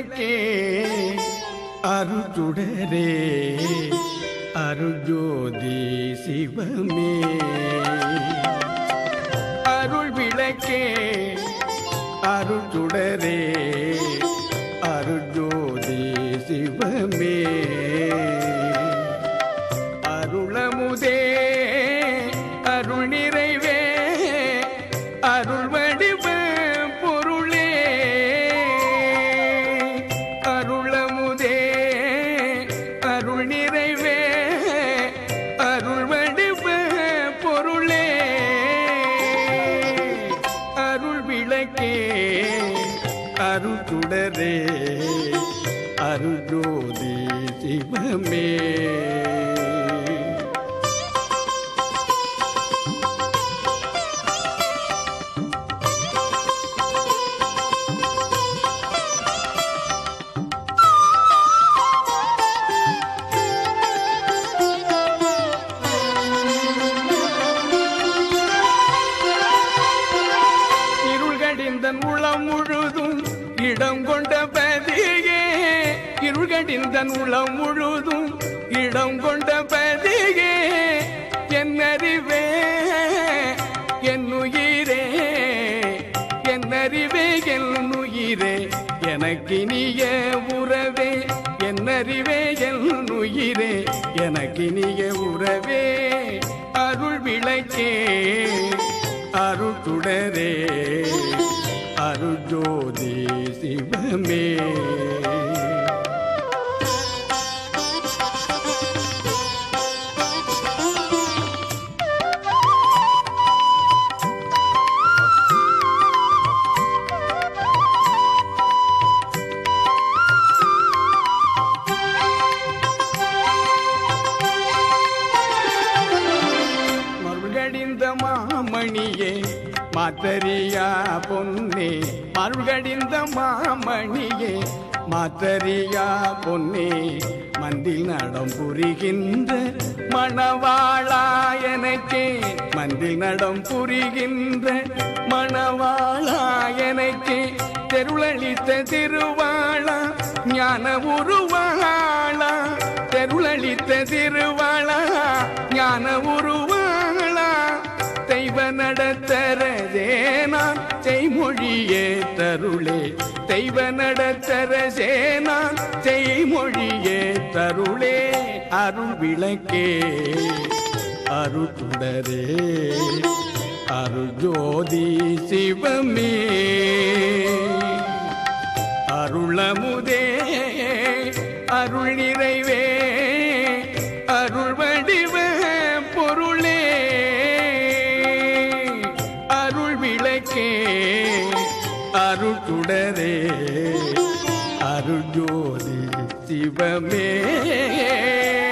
விளக்கே அருச்சுடரே அருஜோதி சிவமே அருள் விளக்கே அருச்சுடரே அருஜோதி சிவமே அருளமுதே அருள் நிறைவே அருள் வடிவ பொருளே அருளமுதே அருள் நிறைவே அருள் வடிவ பொருளே அருள் விளக்கே அருள் சுடரே அருள் ஜோதி சிவமே இருள்கடிந்தன் உளம் முழுதும் இடம் கொண்ட பதியே இருள்கடிந்தன் உளம் முழுதும் இடம் கொண்ட பதியே என்னறிவே என்னுயிரே என்னறிவே என்னுயிரே எனக்கினிய உறவே என்னறிவே என்னுயிரே எனக்கினிய உறவே அருள் விளக்கே அருள் சுடரே அருள் ஜோதி சிவமே மருள்கடிந்த மாமணியே மாத்தரியா பொன்னே மருள்கடிந்த மாமணியே மாத்தரியா பொன்னே மந்தில் நடம் புரிகின்ற மணவாளா எனக்கே மந்தில் நடம் புரிகின்ற மணவாளா எனக்கே தெருளளித்த திருவாளா ஞான உருவாளா தெருளளித்த திருவாளா ஞான உருவாளா தெய்வ நடத்தரதேனான் செய்மொழியே தருளே தெய்வ நடத்தரசேனான் செய்மொழியே தருளே அருள் விளக்கே அருள் சுடரே அருள் ஜோதி சிவமே அருளமுதே அருள் நிறைவே அருள் வடிவ பொருளே அருள் விளக்கே அருள் சுடரே அருள் ஜோதி சிவமே